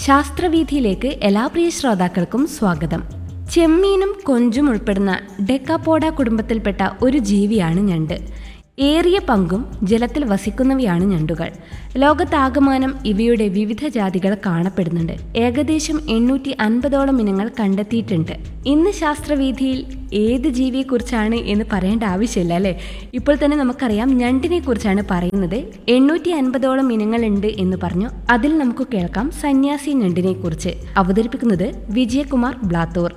ശാസ്ത്രവീഥിയിലേക്ക് എല്ലാ പ്രിയ ശ്രോതാക്കൾക്കും സ്വാഗതം ചെമ്മീനും കൊഞ്ചും ഉൾപ്പെടുന്ന ഡെക്കാപോഡ കുടുംബത്തിൽപ്പെട്ട ഒരു ജീവിയാണ് ഞണ്ട് ഏറിയ പങ്കും ജലത്തിൽ വസിക്കുന്നവയാണ് ഞണ്ടുകൾ ലോകത്താകമാനം ഇവയുടെ വിവിധ ജാതികൾ കാണപ്പെടുന്നുണ്ട് ഏകദേശം എണ്ണൂറ്റി അൻപതോളം ഇനങ്ങൾ കണ്ടെത്തിയിട്ടുണ്ട് ഇന്ന് ശാസ്ത്രവീഥിയിൽ ഏത് ജീവിയെക്കുറിച്ചാണ് എന്ന് പറയേണ്ട ആവശ്യമില്ല അല്ലേ ഇപ്പോൾ തന്നെ നമുക്കറിയാം ഞണ്ടിനെ കുറിച്ചാണ് പറയുന്നത് എണ്ണൂറ്റി അൻപതോളം ഇനങ്ങളുണ്ട് എന്ന് പറഞ്ഞു അതിൽ നമുക്ക് കേൾക്കാം സന്യാസി ഞണ്ടിനെ കുറിച്ച് അവതരിപ്പിക്കുന്നത് വിജയകുമാർ ബ്ലാത്തൂർ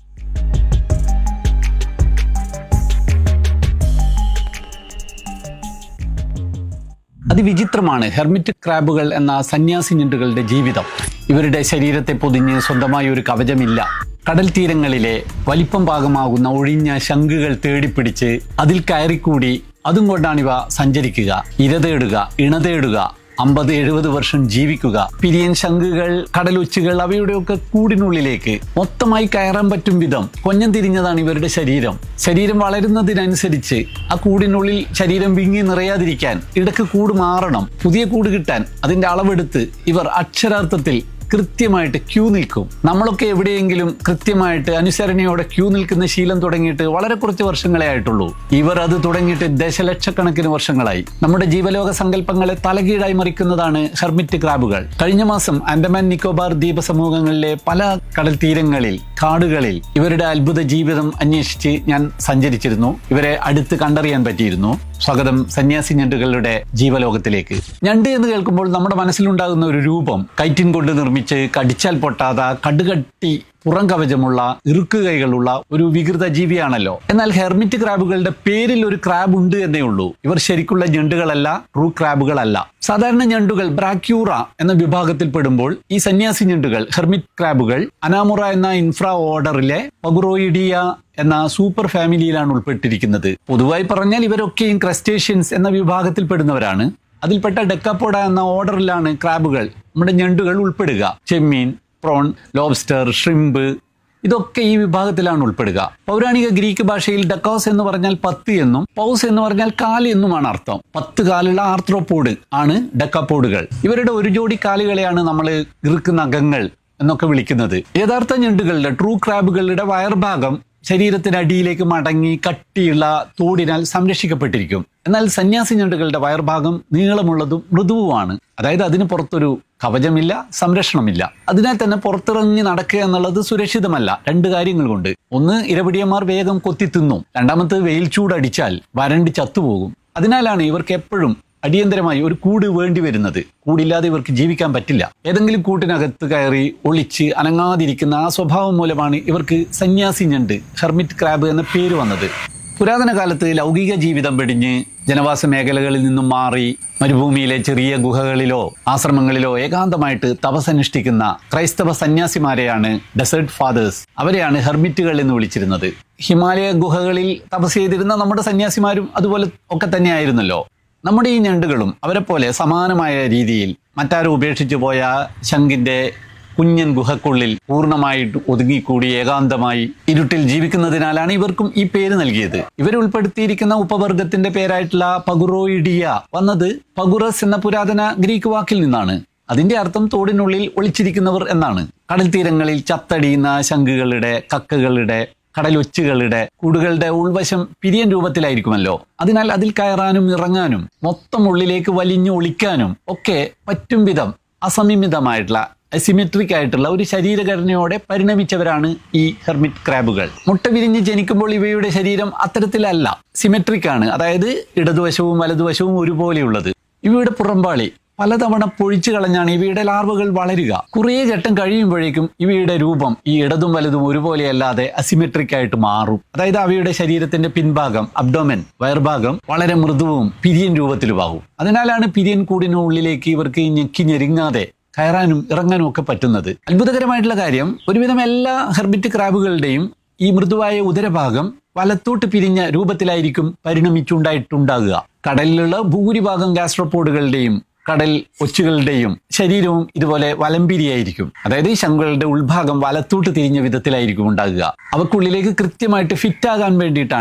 അതിവിചിത്രമാണ് ഹെർമിറ്റ് ക്രാബുകൾ എന്ന സന്യാസി ഞണ്ടുകളുടെ ജീവിതം ഇവരുടെ ശരീരത്തെ പൊതിഞ്ഞ് സ്വന്തമായി ഒരു കവചമില്ല കടൽ തീരങ്ങളിലെ വലിപ്പം പാകമാകുന്ന ഒഴിഞ്ഞ ശംഖുകൾ തേടിപ്പിടിച്ച് അതിൽ കയറിക്കൂടി അതും കൊണ്ടാണ് ഇവ സഞ്ചരിക്കുക ഇര തേടുക ഇണ തേടുക അമ്പത് എഴുപത് വർഷം ജീവിക്കുക പിരിയൻ ശംഖുകൾ കടലൊച്ചുകൾ അവയുടെയൊക്കെ കൂടിനുള്ളിലേക്ക് മൊത്തമായി കയറാൻ പറ്റും വിധം കൊഞ്ഞം തിരിഞ്ഞതാണ് ഇവരുടെ ശരീരം ശരീരം വളരുന്നതിനനുസരിച്ച് ആ കൂടിനുള്ളിൽ ശരീരം വിങ്ങി നിറയാതിരിക്കാൻ ഇടയ്ക്ക് കൂട് മാറണം പുതിയ കൂട് കിട്ടാൻ അതിന്റെ അളവെടുത്ത് ഇവർ അക്ഷരാർത്ഥത്തിൽ കൃത്യമായിട്ട് ക്യൂ നിൽക്കും നമ്മളൊക്കെ എവിടെയെങ്കിലും കൃത്യമായിട്ട് അനുസരണയോടെ ക്യൂ നിൽക്കുന്ന ശീലം തുടങ്ങിയിട്ട് വളരെ കുറച്ച് വർഷങ്ങളെ ആയിട്ടുള്ളൂ ഇവർ അത് തുടങ്ങിയിട്ട് ദശലക്ഷക്കണക്കിന് വർഷങ്ങളായി നമ്മുടെ ജീവലോക സങ്കല്പങ്ങളെ തലകീഴായി മറിക്കുന്നതാണ് ഹെർമിറ്റ് ക്രാബുകൾ കഴിഞ്ഞ മാസം ആൻഡമാൻ നിക്കോബാർ ദ്വീപ സമൂഹങ്ങളിലെ പല കടൽ തീരങ്ങളിൽ കാടുകളിൽ ഇവരുടെ അത്ഭുത ജീവിതം അന്വേഷിച്ച് ഞാൻ സഞ്ചരിച്ചിരുന്നു ഇവരെ അടുത്ത് കണ്ടറിയാൻ പറ്റിയിരുന്നു സ്വാഗതം സന്യാസി ഞണ്ടുകളുടെ ജീവലോകത്തിലേക്ക് ഞണ്ട് എന്ന് കേൾക്കുമ്പോൾ നമ്മുടെ മനസ്സിലുണ്ടാകുന്ന ഒരു രൂപം കൈറ്റിൻ കൊണ്ട് നിർമ്മിച്ച് കടിച്ചാൽ പൊട്ടാത കടുകട്ടി പുറം കവചമുള്ള ഇറുക്ക് കൈകളുള്ള ഒരു വികൃത ജീവിയാണല്ലോ എന്നാൽ ഹെർമിറ്റ് ക്രാബുകളുടെ പേരിൽ ഒരു ക്രാബ് ഉണ്ട് എന്നേ ഉള്ളൂ ഇവർ ശരിക്കുള്ള ഞണ്ടുകളല്ല ട്രൂ ക്രാബുകളല്ല സാധാരണ ഞണ്ടുകൾ ബ്രാക്യൂറ എന്ന വിഭാഗത്തിൽ പെടുമ്പോൾ ഈ സന്യാസി ഞണ്ടുകൾ ഹെർമിറ്റ് ക്രാബുകൾ അനാമുറ എന്ന ഇൻഫ്രാ ഓർഡറിലെ പഗുറോയിഡിയ എന്ന സൂപ്പർ ഫാമിലിയിലാണ് ഉൾപ്പെട്ടിരിക്കുന്നത് പൊതുവായി പറഞ്ഞാൽ ഇവരൊക്കെയും ക്രസ്റ്റേഷ്യൻസ് എന്ന വിഭാഗത്തിൽ പെടുന്നവരാണ് അതിൽപ്പെട്ട ഡെക്കാപ്പോഡ എന്ന ഓർഡറിലാണ് ക്രാബുകൾ നമ്മുടെ ഞണ്ടുകൾ ഉൾപ്പെടുക ചെമ്മീൻ പ്രോൺ ലോബ്സ്റ്റർ ഷ്രിമ്പ് ഇതൊക്കെ ഈ വിഭാഗത്തിലാണ് ഉൾപ്പെടുക പൗരാണിക ഗ്രീക്ക് ഭാഷയിൽ ഡക്കോസ് എന്ന് പറഞ്ഞാൽ പത്ത് എന്നും പൗസ് എന്ന് പറഞ്ഞാൽ കാല് എന്നുമാണ് അർത്ഥം പത്ത് കാലുള്ള ആർത്രോപോഡ് ആണ് ഡക്കാപ്പോഡുകൾ ഇവരുടെ ഒരു ജോഡി കാലുകളെയാണ് നമ്മൾ ഇറുക്ക് നഖങ്ങൾ എന്നൊക്കെ വിളിക്കുന്നത് യഥാർത്ഥ ഞണ്ടുകളുടെ ട്രൂ ക്രാബുകളുടെ വയർഭാഗം ശരീരത്തിനടിയിലേക്ക് മടങ്ങി കട്ടിയുള്ള തോടിനാൽ സംരക്ഷിക്കപ്പെട്ടിരിക്കും എന്നാൽ സന്യാസി ഞണ്ടുകളുടെ വയർഭാഗം നീളമുള്ളതും മൃദുവുമാണ് അതായത് അതിന് പുറത്തൊരു കവചമില്ല സംരക്ഷണമില്ല അതിനാൽ തന്നെ പുറത്തിറങ്ങി നടക്കുക എന്നുള്ളത് സുരക്ഷിതമല്ല രണ്ട് കാര്യങ്ങൾ കൊണ്ട് ഒന്ന് ഇരപിടിയന്മാർ വേഗം കൊത്തിത്തിന്നും രണ്ടാമത് വെയിൽ ചൂടടിച്ചാൽ വരണ്ട് ചത്തുപോകും അതിനാലാണ് ഇവർക്ക് എപ്പോഴും അടിയന്തരമായി ഒരു കൂട് വേണ്ടി വരുന്നത് കൂടില്ലാതെ ഇവർക്ക് ജീവിക്കാൻ പറ്റില്ല ഏതെങ്കിലും കൂട്ടിനകത്ത് കയറി ഒളിച്ച് അനങ്ങാതിരിക്കുന്ന ആ സ്വഭാവം മൂലമാണ് ഇവർക്ക് സന്യാസി ഞണ്ട് ഹെർമിറ്റ് ക്രാബ് എന്ന പേര് വന്നത് പുരാതന കാലത്ത് ലൗകിക ജീവിതം വെടിഞ്ഞ് ജനവാസ മേഖലകളിൽ നിന്നും മാറി മരുഭൂമിയിലെ ചെറിയ ഗുഹകളിലോ ആശ്രമങ്ങളിലോ ഏകാന്തമായിട്ട് തപസനുഷ്ഠിക്കുന്ന ക്രൈസ്തവ സന്യാസിമാരെയാണ് ഡെസേർട്ട് ഫാദേഴ്സ് അവരെയാണ് ഹെർമിറ്റുകൾ എന്ന് വിളിച്ചിരുന്നത് ഹിമാലയ ഗുഹകളിൽ തപസ് ചെയ്തിരുന്ന നമ്മുടെ സന്യാസിമാരും അതുപോലെ ഒക്കെ തന്നെയായിരുന്നല്ലോ നമ്മുടെ ഈ ഞണ്ടുകളും അവരെ പോലെ സമാനമായ രീതിയിൽ മറ്റാരും ഉപേക്ഷിച്ചു പോയ ശംഖിന്റെ കുഞ്ഞൻ ഗുഹക്കുള്ളിൽ പൂർണ്ണമായിട്ട് ഒതുങ്ങിക്കൂടി ഏകാന്തമായി ഇരുട്ടിൽ ജീവിക്കുന്നതിനാലാണ് ഇവർക്കും ഈ പേര് നൽകിയത് ഇവർ ഉൾപ്പെടുത്തിയിരിക്കുന്ന ഉപവർഗത്തിന്റെ പേരായിട്ടുള്ള പഗുറോയിഡിയ വന്നത് പഗുറസ് എന്ന പുരാതന ഗ്രീക്ക് വാക്കിൽ നിന്നാണ് അതിന്റെ അർത്ഥം തോടിനുള്ളിൽ ഒളിച്ചിരിക്കുന്നവർ എന്നാണ് കടൽ തീരങ്ങളിൽ ചത്തടിയുന്ന ശംഖുകളുടെ കക്കകളുടെ കടലൊച്ചുകളുടെ കൂടുകളുടെ ഉൾവശം പിരിയൻ രൂപത്തിലായിരിക്കുമല്ലോ അതിനാൽ അതിൽ കയറാനും ഇറങ്ങാനും മൊത്തം ഉള്ളിലേക്ക് വലിഞ്ഞു ഒളിക്കാനും ഒക്കെ പറ്റും വിധം അസംമിതമായിട്ടുള്ള അസിമെട്രിക് ആയിട്ടുള്ള ഒരു ശരീരഘടനയോടെ പരിണമിച്ചവരാണ് ഈ ഹെർമിറ്റ് ക്രാബുകൾ മുട്ട വിരിഞ്ഞ് ജനിക്കുമ്പോൾ ഇവയുടെ ശരീരം അത്തരത്തിലല്ല സിമെട്രിക് ആണ് അതായത് ഇടതുവശവും വലതുവശവും ഒരുപോലെയുള്ളത് ഇവയുടെ പുറംപാളി പലതവണ പൊഴിച്ചു കളഞ്ഞാണ് ഇവയുടെ ലാർവകൾ വളരുക കുറേ ഘട്ടം കഴിയുമ്പോഴേക്കും ഇവയുടെ രൂപം ഈ ഇടതും വലതും ഒരുപോലെയല്ലാതെ അസിമെട്രിക് ആയിട്ട് മാറും അതായത് അവയുടെ ശരീരത്തിന്റെ പിൻഭാഗം അബ്ഡോമൻ വയർഭാഗം വളരെ മൃദുവും പിരിയൻ രൂപത്തിലുമാകും അതിനാലാണ് പിരിയൻ കൂടിനുള്ളിലേക്ക് ഇവർക്ക് ഞെക്കി ഞെരുങ്ങാതെ കയറാനും ഇറങ്ങാനും ഒക്കെ പറ്റുന്നത് അത്ഭുതകരമായിട്ടുള്ള കാര്യം ഒരുവിധം എല്ലാ ഹെർബിറ്റ് ക്രാബുകളുടെയും ഈ മൃദുവായ ഉദരഭാഗം വലത്തോട്ട് പിരിഞ്ഞ രൂപത്തിലായിരിക്കും പരിണമിച്ചുണ്ടായിട്ടുണ്ടാകുക കടലിലുള്ള ഭൂരിഭാഗം ഗാസ്ട്രോപോഡുകളുടെയും കടൽ ഒച്ചുകളുടെയും ശരീരവും ഇതുപോലെ വലംപിരിയായിരിക്കും അതായത് ഈ ശംഖുകളുടെ ഉൾഭാഗം വലത്തോട്ട് തിരിഞ്ഞ വിധത്തിലായിരിക്കും ഉണ്ടാകുക അവക്കുള്ളിലേക്ക് കൃത്യമായിട്ട് ഫിറ്റ് ആകാൻ വേണ്ടിയിട്ടാണ്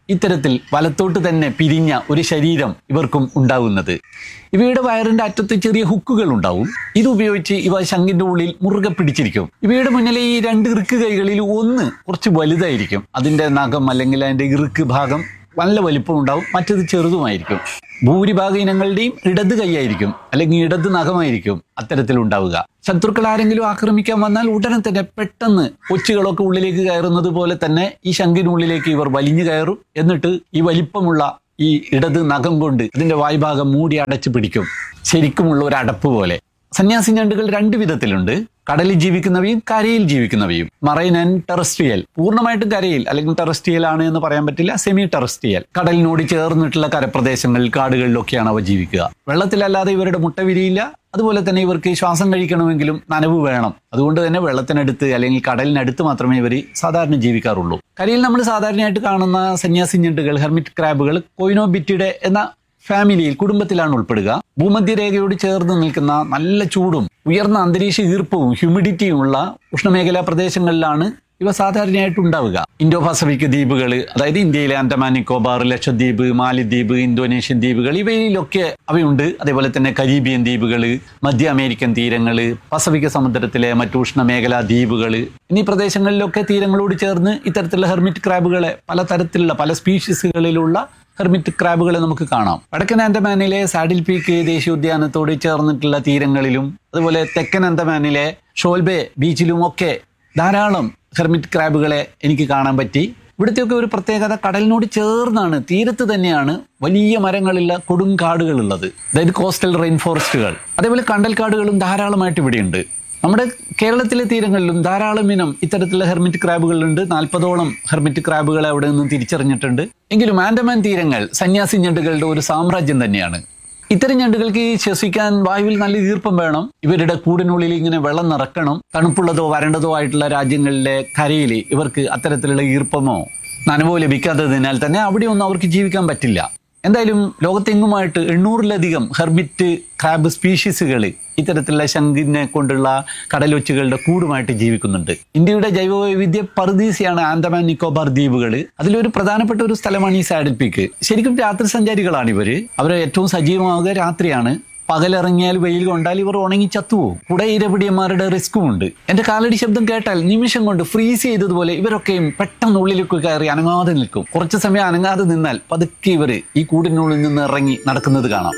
ഇത്തരത്തിൽ വലത്തോട്ട് തന്നെ പിരിഞ്ഞ ഒരു ശരീരം ഇവർക്കും ഉണ്ടാകുന്നത് ഇവയുടെ വയറിന്റെ അറ്റത്ത് ചെറിയ ഹുക്കുകൾ ഉണ്ടാവും ഇത് ഉപയോഗിച്ച് ഇവ ശങ്കിന്റെ ഉള്ളിൽ മുറുകെ പിടിച്ചിരിക്കും ഇവയുടെ മുന്നിലെ ഈ രണ്ട് ഇറുക്ക് കൈകളിൽ ഒന്ന് കുറച്ച് വലുതായിരിക്കും അതിന്റെ നഖം അല്ലെങ്കിൽ അതിന്റെ ഇറുക്ക് ഭാഗം നല്ല വലിപ്പം ഉണ്ടാവും മറ്റത് ചെറുതുമായിരിക്കും ഭൂരിഭാഗ ഇനങ്ങളുടെയും ഇടത് കൈയായിരിക്കും അല്ലെങ്കിൽ ഇടത് നഖമായിരിക്കും അത്തരത്തിലുണ്ടാവുക ശത്രുക്കൾ ആരെങ്കിലും ആക്രമിക്കാൻ വന്നാൽ ഉടനെ തന്നെ പെട്ടെന്ന് കൊച്ചുകളൊക്കെ ഉള്ളിലേക്ക് കയറുന്നത് പോലെ തന്നെ ഈ ശങ്കിനുള്ളിലേക്ക് ഇവർ വലിഞ്ഞു കയറും എന്നിട്ട് ഈ വലിപ്പമുള്ള ഈ ഇടത് നഖം കൊണ്ട് ഇതിന്റെ വായ്ഭാഗം മൂടി അടച്ചു പിടിക്കും ശരിക്കുമുള്ള ഒരു അടപ്പ് പോലെ സന്യാസി ഞണ്ടുകൾ രണ്ട് വിധത്തിലുണ്ട് കടലിൽ ജീവിക്കുന്നവയും കരയിൽ ജീവിക്കുന്നവയും മറൈൻ ആൻഡ് ടെറസ്ട്രിയൽ പൂർണ്ണമായിട്ടും കരയിൽ അല്ലെങ്കിൽ ടെറസ്ട്രിയൽ ആണ് എന്ന് പറയാൻ പറ്റില്ല സെമി ടെറസ്ട്രിയൽ കടലിനോട് ചേർന്നിട്ടുള്ള കരപ്രദേശങ്ങളിൽ കാടുകളിലൊക്കെയാണ് അവ ജീവിക്കുക വെള്ളത്തിലല്ലാതെ ഇവരുടെ മുട്ട വിരിയില്ല അതുപോലെ തന്നെ ഇവർക്ക് ശ്വാസം കഴിക്കണമെങ്കിലും നനവ് വേണം അതുകൊണ്ട് തന്നെ വെള്ളത്തിനടുത്ത് അല്ലെങ്കിൽ കടലിനടുത്ത് മാത്രമേ ഇവർ സാധാരണ ജീവിക്കാറുള്ളൂ കരയിൽ നമ്മൾ സാധാരണയായിട്ട് കാണുന്ന സന്യാസി ഞണ്ടുകൾ ഹെർമിറ്റ് ക്രാബുകൾ കൊയിനോബിറ്റിയുടെ എന്ന ഫാമിലിയിൽ കുടുംബത്തിലാണ് ഉൾപ്പെടുക ഭൂമധ്യരേഖയോട് ചേർന്ന് നിൽക്കുന്ന നല്ല ചൂടും ഉയർന്ന അന്തരീക്ഷ ഈർപ്പവും ഹ്യൂമിഡിറ്റിയും ഉള്ള ഉഷ്ണമേഖലാ പ്രദേശങ്ങളിലാണ് ഇവ സാധാരണയായിട്ട് ഉണ്ടാവുക ഇൻഡോ പസഫിക് ദ്വീപുകൾ അതായത് ഇന്ത്യയിലെ ആൻഡമാൻ നിക്കോബാർ ലക്ഷദ്വീപ് മാലിദ്വീപ് ഇന്തോനേഷ്യൻ ദ്വീപുകൾ ഇവയിലൊക്കെ അവയുണ്ട് അതേപോലെ തന്നെ കരീബിയൻ ദ്വീപുകൾ മധ്യ അമേരിക്കൻ തീരങ്ങൾ പസഫിക് സമുദ്രത്തിലെ മറ്റു ഉഷ്ണമേഖലാ ദ്വീപുകൾ എന്നീ പ്രദേശങ്ങളിലൊക്കെ തീരങ്ങളോട് ചേർന്ന് ഇത്തരത്തിലുള്ള ഹെർമിറ്റ് ക്രാബുകളെ പലതരത്തിലുള്ള പല സ്പീഷീസുകളിലുള്ള ഹെർമിറ്റ് ക്രാബുകളെ നമുക്ക് കാണാം വടക്കൻ ആൻഡമാനിലെ സാഡിൽ പീക്ക് ദേശീയോദ്യാനത്തോട് ചേർന്നിട്ടുള്ള തീരങ്ങളിലും അതുപോലെ തെക്കൻ ആൻഡമാനിലെ ഷോൽബെ ബീച്ചിലും ഒക്കെ ധാരാളം ഹെർമിറ്റ് ക്രാബുകളെ എനിക്ക് കാണാൻ പറ്റി ഇവിടുത്തെയൊക്കെ ഒരു പ്രത്യേകത കടലിനോട് ചേർന്നാണ് തീരത്ത് തന്നെയാണ് വലിയ മരങ്ങളുള്ള കൊടുങ്കാടുകളുള്ളത് അതായത് കോസ്റ്റൽ റെയിൻ ഫോറസ്റ്റുകൾ അതേപോലെ കണ്ടൽക്കാടുകളും ധാരാളമായിട്ട് ഇവിടെയുണ്ട് നമ്മുടെ കേരളത്തിലെ തീരങ്ങളിലും ധാരാളം ഇനം ഇത്തരത്തിലുള്ള ഹെർമിറ്റ് ക്രാബുകളുണ്ട് നാൽപ്പതോളം ഹെർമിറ്റ് ക്രാബുകളെ അവിടെ നിന്നും തിരിച്ചറിഞ്ഞിട്ടുണ്ട് എങ്കിലും ആൻഡമാൻ തീരങ്ങൾ സന്യാസി ഞണ്ടുകളുടെ ഒരു സാമ്രാജ്യം തന്നെയാണ് ഇത്തരം ഞണ്ടുകൾക്ക് ഈ ശ്വസിക്കാൻ വായുവിൽ നല്ല ഈർപ്പം വേണം ഇവരുടെ കൂടിനുള്ളിൽ ഇങ്ങനെ വെള്ളം നിറക്കണം തണുപ്പുള്ളതോ വരണ്ടതോ ആയിട്ടുള്ള രാജ്യങ്ങളിലെ കരയിൽ ഇവർക്ക് അത്തരത്തിലുള്ള ഈർപ്പമോ നനവോ ലഭിക്കാത്തതിനാൽ തന്നെ അവിടെയൊന്നും അവർക്ക് ജീവിക്കാൻ പറ്റില്ല എന്തായാലും ലോകത്തെങ്ങുമായിട്ട് എണ്ണൂറിലധികം ഹെർമിറ്റ് ക്രാബ് സ്പീഷീസുകൾ ഇത്തരത്തിലുള്ള ശങ്കിനെ കൊണ്ടുള്ള കടലൊച്ചുകളുടെ കൂടുമായിട്ട് ജീവിക്കുന്നുണ്ട് ഇന്ത്യയുടെ ജൈവവൈവിധ്യ പറുദീസയാണ് ആൻഡമാൻ നിക്കോബാർ ദ്വീപുകൾ അതിലൊരു പ്രധാനപ്പെട്ട ഒരു സ്ഥലമാണ് ഈ സാഡിൽ പീക്ക് ശരിക്കും രാത്രി സഞ്ചാരികളാണ് ഇവര് അവരെ ഏറ്റവും സജീവമാവുക രാത്രിയാണ് പകലിറങ്ങിയാൽ വെയിൽ കൊണ്ടാൽ ഇവർ ഉണങ്ങി ചത്തുപോകും കൂടെ ഇരപിടിയന്മാരുടെ റിസ്ക്കും ഉണ്ട് എന്റെ കാലടി ശബ്ദം കേട്ടാൽ നിമിഷം കൊണ്ട് ഫ്രീസ് ചെയ്തതുപോലെ ഇവരൊക്കെയും പെട്ടെന്ന് ഉള്ളിലേക്ക് കയറി അനങ്ങാതെ നിൽക്കും കുറച്ച് സമയം അനങ്ങാതെ നിന്നാൽ പതുക്കെ ഇവർ ഈ കൂടിനുള്ളിൽ നിന്ന് ഇറങ്ങി നടക്കുന്നത് കാണാം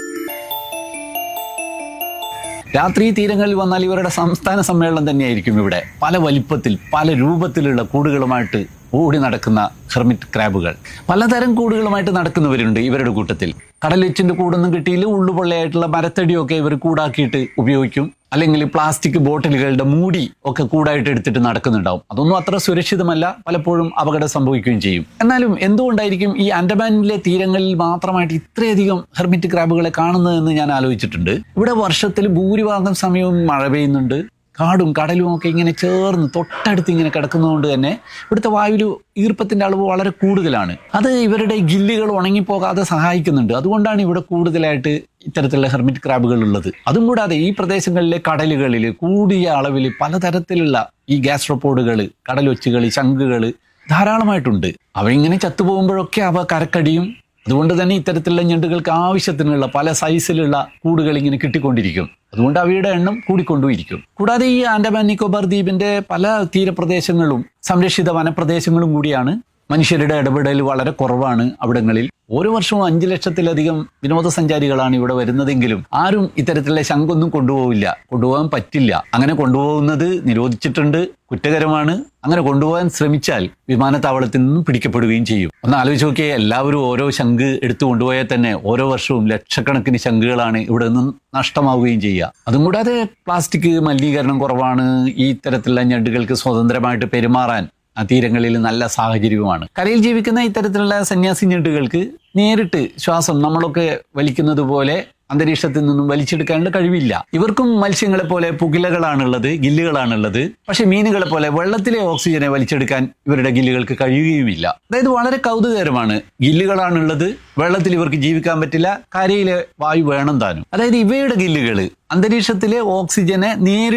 രാത്രി തീരങ്ങളിൽ വന്നാൽ ഇവരുടെ സംസ്ഥാന സമ്മേളനം തന്നെയായിരിക്കും ഇവിടെ പല വലിപ്പത്തിൽ പല രൂപത്തിലുള്ള കൂടുകളുമായിട്ട് ഓടി നടക്കുന്ന ഹെർമിറ്റ് ക്രാബുകൾ പലതരം കൂടുകളുമായിട്ട് നടക്കുന്നവരുണ്ട് ഇവരുടെ കൂട്ടത്തിൽ കടലിച്ചിന്റെ കൂടൊന്നും കിട്ടിയില്ല ഉള്ളുപൊള്ളയായിട്ടുള്ള മരത്തടിയൊക്കെ ഇവർ കൂടാക്കിയിട്ട് ഉപയോഗിക്കും അല്ലെങ്കിൽ പ്ലാസ്റ്റിക് ബോട്ടിലുകളുടെ മൂടി ഒക്കെ കൂടായിട്ട് എടുത്തിട്ട് നടക്കുന്നുണ്ടാവും അതൊന്നും അത്ര സുരക്ഷിതമല്ല പലപ്പോഴും അപകടം സംഭവിക്കുകയും ചെയ്യും എന്നാലും എന്തുകൊണ്ടായിരിക്കും ഈ ആൻഡമാനിലെ തീരങ്ങളിൽ മാത്രമായിട്ട് ഇത്രയധികം ഹെർമിറ്റ് ക്രാബുകളെ കാണുന്നതെന്ന് ഞാൻ ആലോചിച്ചിട്ടുണ്ട് ഇവിടെ വർഷത്തിൽ ഭൂരിഭാഗം സമയവും മഴ പെയ്യുന്നുണ്ട് കാടും കടലും ഒക്കെ ഇങ്ങനെ ചേർന്ന് തൊട്ടടുത്ത് ഇങ്ങനെ കിടക്കുന്നതുകൊണ്ട് തന്നെ ഇവിടുത്തെ വായുവിൽ ഈർപ്പത്തിന്റെ അളവ് വളരെ കൂടുതലാണ് അത് ഇവരുടെ ഗില്ലുകൾ ഉണങ്ങിപ്പോകാതെ സഹായിക്കുന്നുണ്ട് അതുകൊണ്ടാണ് ഇവിടെ കൂടുതലായിട്ട് ഇത്തരത്തിലുള്ള ഹെർമിറ്റ് ക്രാബുകൾ ഉള്ളത് അതും കൂടാതെ ഈ പ്രദേശങ്ങളിലെ കടലുകളിൽ കൂടിയ അളവിൽ പലതരത്തിലുള്ള ഈ ഗ്യാസ്ട്രോപോഡുകൾ കടലൊച്ചുകൾ ശംഖുകൾ ധാരാളമായിട്ടുണ്ട് അവ ഇങ്ങനെ ചത്തുപോകുമ്പോഴൊക്കെ അവ കരക്കടിയും അതുകൊണ്ട് തന്നെ ഇത്തരത്തിലുള്ള ഞണ്ടുകൾക്ക് ആവശ്യത്തിനുള്ള പല സൈസിലുള്ള കൂടുകൾ ഇങ്ങനെ കിട്ടിക്കൊണ്ടിരിക്കും അതുകൊണ്ട് അവയുടെ എണ്ണം കൂടിക്കൊണ്ടുമിരിക്കും കൂടാതെ ഈ ആൻഡമാൻ നിക്കോബാർ ദ്വീപിന്റെ പല തീരപ്രദേശങ്ങളും സംരക്ഷിത വനപ്രദേശങ്ങളും കൂടിയാണ് മനുഷ്യരുടെ ഇടപെടൽ വളരെ കുറവാണ് അവിടങ്ങളിൽ ഓരോ വർഷവും അഞ്ചു ലക്ഷത്തിലധികം വിനോദസഞ്ചാരികളാണ് ഇവിടെ വരുന്നതെങ്കിലും ആരും ഇത്തരത്തിലുള്ള ശങ്കൊന്നും കൊണ്ടുപോവില്ല കൊണ്ടുപോകാൻ പറ്റില്ല അങ്ങനെ കൊണ്ടുപോകുന്നത് നിരോധിച്ചിട്ടുണ്ട് കുറ്റകരമാണ് അങ്ങനെ കൊണ്ടുപോകാൻ ശ്രമിച്ചാൽ വിമാനത്താവളത്തിൽ നിന്നും പിടിക്കപ്പെടുകയും ചെയ്യും ഒന്ന് ആലോചിച്ച് നോക്കിയേ എല്ലാവരും ഓരോ ശംഖ് എടുത്തു കൊണ്ടുപോയാൽ തന്നെ ഓരോ വർഷവും ലക്ഷക്കണക്കിന് ശംഖുകളാണ് ഇവിടെ നിന്ന് നഷ്ടമാവുകയും ചെയ്യുക അതും കൂടാതെ പ്ലാസ്റ്റിക് മലിനീകരണം കുറവാണ് ഈ ഇത്തരത്തിലുള്ള ഞണ്ടുകൾക്ക് സ്വതന്ത്രമായിട്ട് പെരുമാറാൻ ആ തീരങ്ങളിൽ നല്ല സാഹചര്യവുമാണ് കരയിൽ ജീവിക്കുന്ന ഇത്തരത്തിലുള്ള സന്യാസി ഞണ്ടുകൾക്ക് നേരിട്ട് ശ്വാസം നമ്മളൊക്കെ വലിക്കുന്നത് പോലെ അന്തരീക്ഷത്തിൽ നിന്നും വലിച്ചെടുക്കാനുള്ള കഴിവില്ല ഇവർക്കും മത്സ്യങ്ങളെ പോലെ പുകിലകളാണുള്ളത് ഗില്ലുകളാണുള്ളത് പക്ഷെ മീനുകളെ പോലെ വെള്ളത്തിലെ ഓക്സിജനെ വലിച്ചെടുക്കാൻ ഇവരുടെ ഗില്ലുകൾക്ക് കഴിയുകയുമില്ല അതായത് വളരെ കൗതുകകരമാണ് ഗില്ലുകളാണുള്ളത് വെള്ളത്തിൽ ഇവർക്ക് ജീവിക്കാൻ പറ്റില്ല കരയിലെ വായു വേണം താനും അതായത് ഇവയുടെ ഗില്ലുകൾ അന്തരീക്ഷത്തിലെ ഓക്സിജനെ നേരിട്ട്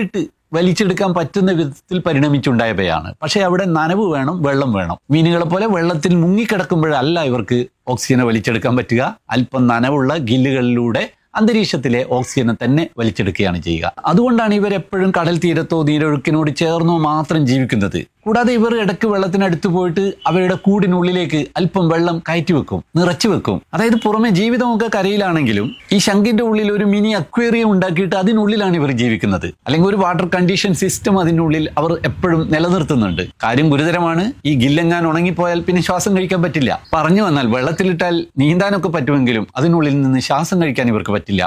വലിച്ചെടുക്കാൻ പറ്റുന്ന വിധത്തിൽ പരിണമിച്ചുണ്ടായവയാണ് പക്ഷേ അവിടെ നനവ് വേണം വെള്ളം വേണം മീനുകളെ പോലെ വെള്ളത്തിൽ മുങ്ങിക്കിടക്കുമ്പോഴല്ല ഇവർക്ക് ഓക്സിജനെ വലിച്ചെടുക്കാൻ പറ്റുക അല്പം നനവുള്ള ഗില്ലുകളിലൂടെ അന്തരീക്ഷത്തിലെ ഓക്സിജനെ തന്നെ വലിച്ചെടുക്കുകയാണ് ചെയ്യുക അതുകൊണ്ടാണ് ഇവർ എപ്പോഴും കടൽ തീരത്തോ നീരൊഴുക്കിനോട് ചേർന്നോ മാത്രം ജീവിക്കുന്നത് കൂടാതെ ഇവർ ഇടയ്ക്ക് വെള്ളത്തിനടുത്ത് പോയിട്ട് അവരുടെ കൂടിനുള്ളിലേക്ക് അല്പം വെള്ളം കയറ്റി വെക്കും നിറച്ചു വെക്കും അതായത് പുറമെ ജീവിതമൊക്കെ കരയിലാണെങ്കിലും ഈ ശംഖിന്റെ ഉള്ളിൽ ഒരു മിനി അക്വേറിയം ഉണ്ടാക്കിയിട്ട് അതിനുള്ളിലാണ് ഇവർ ജീവിക്കുന്നത് അല്ലെങ്കിൽ ഒരു വാട്ടർ കണ്ടീഷൻ സിസ്റ്റം അതിനുള്ളിൽ അവർ എപ്പോഴും നിലനിർത്തുന്നുണ്ട് കാര്യം ഗുരുതരമാണ് ഈ ഗില്ലെങ്ങാൻ ഉണങ്ങിപ്പോയാൽ പിന്നെ ശ്വാസം കഴിക്കാൻ പറ്റില്ല പറഞ്ഞു വന്നാൽ വെള്ളത്തിലിട്ടാൽ നീന്താനൊക്കെ പറ്റുമെങ്കിലും അതിനുള്ളിൽ നിന്ന് ശ്വാസം കഴിക്കാൻ ഇവർക്ക് പറ്റില്ല